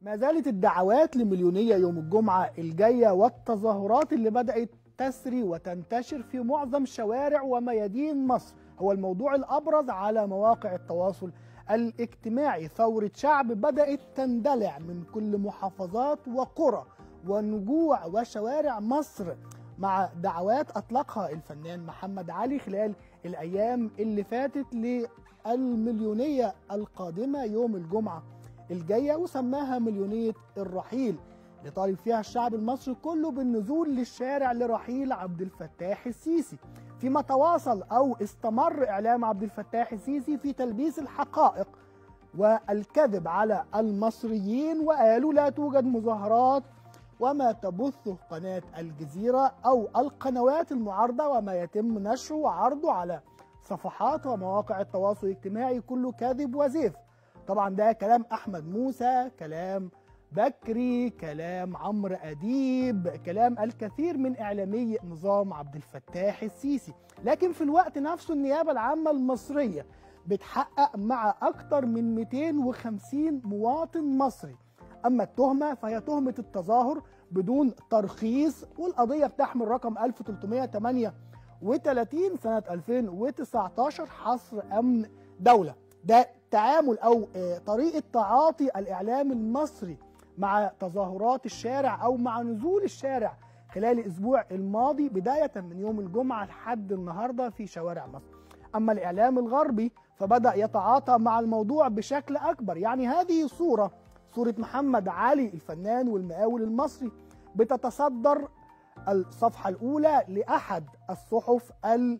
ما زالت الدعوات لمليونية يوم الجمعة الجاية والتظاهرات اللي بدأت تسري وتنتشر في معظم شوارع وميادين مصر هو الموضوع الأبرز على مواقع التواصل الاجتماعي ثورة شعب بدأت تندلع من كل محافظات وقرى ونجوع وشوارع مصر مع دعوات أطلقها الفنان محمد علي خلال الأيام اللي فاتت للمليونية القادمة يوم الجمعة الجاية وسماها مليونية الرحيل لطالب فيها الشعب المصري كله بالنزول للشارع لرحيل عبد الفتاح السيسي فيما تواصل أو استمر إعلام عبد الفتاح السيسي في تلبيس الحقائق والكذب على المصريين وقالوا لا توجد مظاهرات وما تبثه قناة الجزيرة أو القنوات المعارضة وما يتم نشره وعرضه على صفحات ومواقع التواصل الاجتماعي كله كاذب وزيف طبعا ده كلام أحمد موسى كلام بكري كلام عمرو أديب كلام الكثير من إعلامي نظام عبد الفتاح السيسي لكن في الوقت نفسه النيابة العامة المصرية بتحقق مع أكثر من 250 مواطن مصري أما التهمة فهي تهمة التظاهر بدون ترخيص والقضية بتحمل رقم 1338 سنة 2019 حصر أمن دولة ده تعامل أو طريقة تعاطي الإعلام المصري مع تظاهرات الشارع أو مع نزول الشارع خلال الأسبوع الماضي بداية من يوم الجمعة لحد النهاردة في شوارع مصر أما الإعلام الغربي فبدأ يتعاطى مع الموضوع بشكل أكبر يعني هذه صورة صورة محمد علي الفنان والمقاول المصري بتتصدر الصفحة الأولى لأحد الصحف ال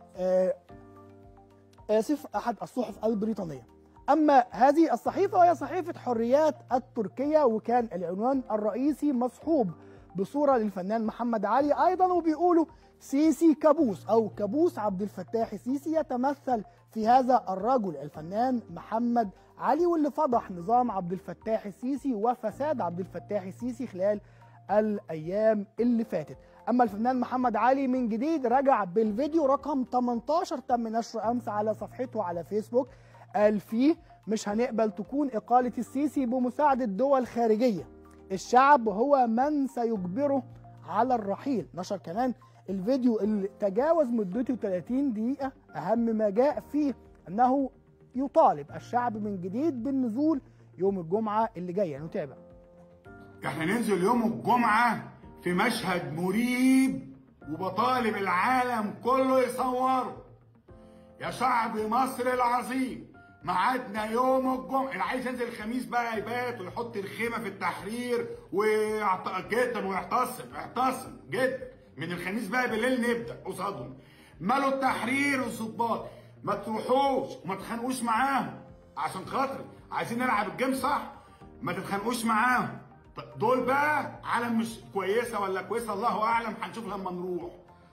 آسف أحد الصحف البريطانية أما هذه الصحيفة وهي صحيفة حريات التركية وكان العنوان الرئيسي مصحوب بصورة للفنان محمد علي أيضا وبيقولوا سيسي كابوس أو كابوس عبد الفتاح السيسي يتمثل في هذا الرجل الفنان محمد علي واللي فضح نظام عبد الفتاح السيسي وفساد عبد الفتاح السيسي خلال الايام اللي فاتت اما الفنان محمد علي من جديد رجع بالفيديو رقم 18 تم نشره امس على صفحته على فيسبوك قال فيه مش هنقبل تكون اقاله السيسي بمساعده دول خارجيه الشعب هو من سيجبره على الرحيل نشر كمان الفيديو اللي تجاوز مدته 30 دقيقه اهم ما جاء فيه انه يطالب الشعب من جديد بالنزول يوم الجمعه اللي جايه نتابع احنا ننزل يوم الجمعة في مشهد مريب وبطالب العالم كله يصوره يا شعب مصر العظيم ميعادنا يوم الجمعة اللي عايز ينزل الخميس بقى يبات ويحط الخيمة في التحرير ويعط... جدا ويعتصم يعتصم جدا من الخميس بقى بالليل نبدأ قصادهم مالوا التحرير والظباط ما تروحوش وما تتخانقوش معاهم عشان خاطري عايزين نلعب الجيم صح ما تتخانقوش معاهم دول بقى عالم مش كويسه ولا كويسه الله اعلم هنشوف لما نروح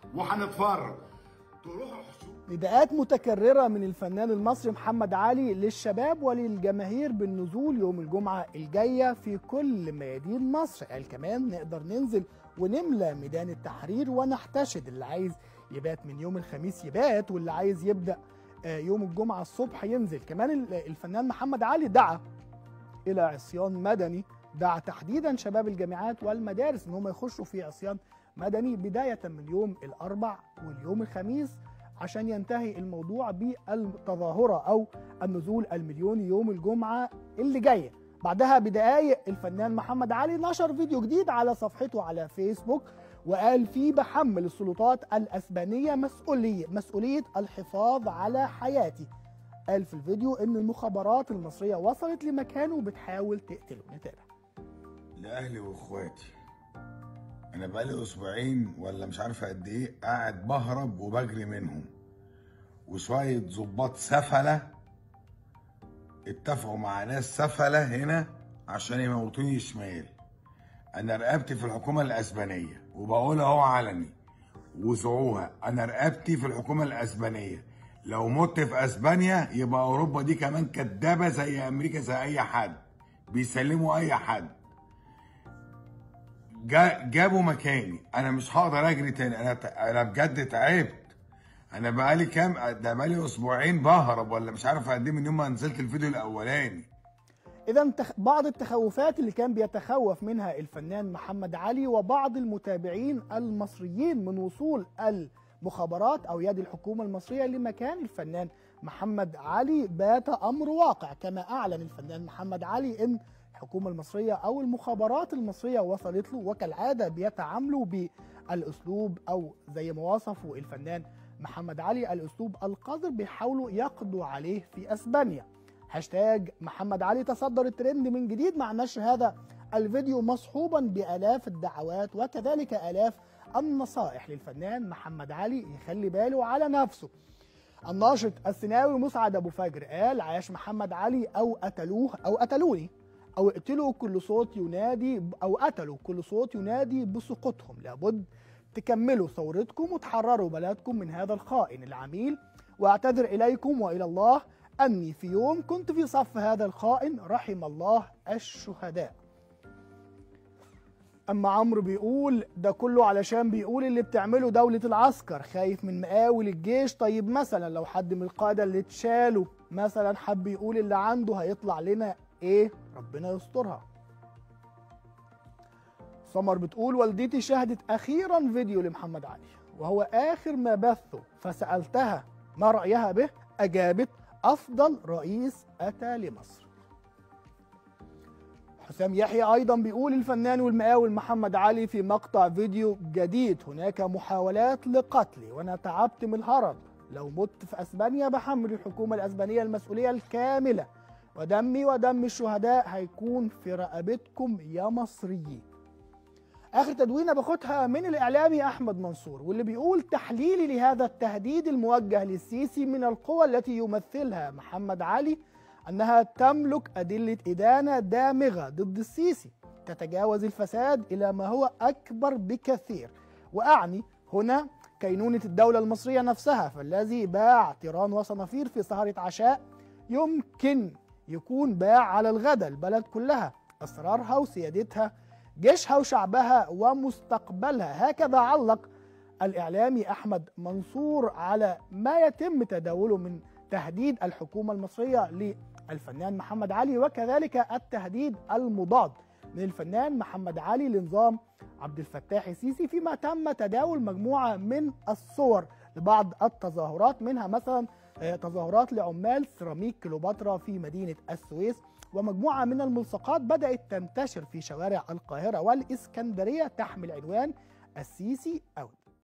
وهنتفرج تروحوا نداءات متكررة من الفنان المصري محمد علي للشباب وللجماهير بالنزول يوم الجمعة الجاية في كل ميادين مصر قال كمان نقدر ننزل ونملى ميدان التحرير ونحتشد اللي عايز يبات من يوم الخميس يبات واللي عايز يبدأ يوم الجمعة الصبح ينزل كمان الفنان محمد علي دعا إلى عصيان مدني دعا تحديدا شباب الجامعات والمدارس ان هم يخشوا في عصيان مدني بدايه من يوم الاربع واليوم الخميس عشان ينتهي الموضوع بالتظاهره او النزول المليوني يوم الجمعه اللي جايه بعدها بدقائق الفنان محمد علي نشر فيديو جديد على صفحته على فيسبوك وقال فيه بحمل السلطات الاسبانيه مسؤوليه مسؤوليه الحفاظ على حياتي قال في الفيديو ان المخابرات المصريه وصلت لمكانه وبتحاول تقتله نتابع لاهلي واخواتي انا بقالي اسبوعين ولا مش عارفه قد ايه قاعد بهرب وبجري منهم وشويه ظباط سفله اتفقوا مع ناس سفله هنا عشان يموتوني شمال انا رقبتي في الحكومه الاسبانيه وبقول اهو علني وزعوها انا رقبتي في الحكومه الاسبانيه لو مت في اسبانيا يبقى اوروبا دي كمان كدابه زي امريكا زي اي حد بيسلموا اي حد جابوا مكاني انا مش هقدر اجري تاني انا انا بجد تعبت انا بقالي كام ده بقالي اسبوعين بهرب ولا مش عارف قد ايه من يوم ما نزلت الفيديو الاولاني إذا بعض التخوفات اللي كان بيتخوف منها الفنان محمد علي وبعض المتابعين المصريين من وصول المخابرات أو يد الحكومة المصرية لمكان الفنان محمد علي بات أمر واقع كما أعلن الفنان محمد علي إن الحكومة المصرية أو المخابرات المصرية وصلت له وكالعادة بيتعاملوا بالأسلوب أو زي ما وصفوا الفنان محمد علي الأسلوب القذر بيحاولوا يقضوا عليه في أسبانيا هاشتاج محمد علي تصدر الترند من جديد مع نشر هذا الفيديو مصحوبا بآلاف الدعوات وكذلك آلاف النصائح للفنان محمد علي يخلي باله على نفسه الناشط السيناوي مسعد ابو فجر قال عاش محمد علي او قتلوه او قتلوني او اقتلوا كل صوت ينادي او قتلوا كل صوت ينادي بسقوطهم لابد تكملوا ثورتكم وتحرروا بلدكم من هذا الخائن العميل واعتذر اليكم والى الله اني في يوم كنت في صف هذا الخائن رحم الله الشهداء اما عمرو بيقول ده كله علشان بيقول اللي بتعمله دولة العسكر خايف من مقاول الجيش طيب مثلا لو حد من القادة اللي اتشالوا مثلا حب يقول اللي عنده هيطلع لنا ايه ربنا يسترها سمر بتقول والدتي شاهدت اخيرا فيديو لمحمد علي وهو اخر ما بثه فسالتها ما رايها به اجابت افضل رئيس اتى لمصر حسام يحيى ايضا بيقول الفنان والمقاول محمد علي في مقطع فيديو جديد هناك محاولات لقتلي وانا تعبت من الهرب لو مت في اسبانيا بحمل الحكومه الاسبانيه المسؤوليه الكامله ودمي ودم الشهداء هيكون في رقبتكم يا مصريين اخر تدوينه باخدها من الاعلامي احمد منصور واللي بيقول تحليلي لهذا التهديد الموجه للسيسي من القوى التي يمثلها محمد علي انها تملك ادله ادانه دامغه ضد السيسي تتجاوز الفساد الى ما هو اكبر بكثير واعني هنا كينونه الدوله المصريه نفسها فالذي باع تيران وصنافير في سهره عشاء يمكن يكون باع على الغدا البلد كلها اسرارها وسيادتها جيشها وشعبها ومستقبلها هكذا علق الاعلامي احمد منصور على ما يتم تداوله من تهديد الحكومه المصريه للفنان محمد علي وكذلك التهديد المضاد من الفنان محمد علي لنظام عبد الفتاح السيسي فيما تم تداول مجموعه من الصور لبعض التظاهرات منها مثلا تظاهرات لعمال سيراميك كليوباترا في مدينه السويس ومجموعه من الملصقات بدات تنتشر في شوارع القاهره والاسكندريه تحمل عنوان السيسي اوت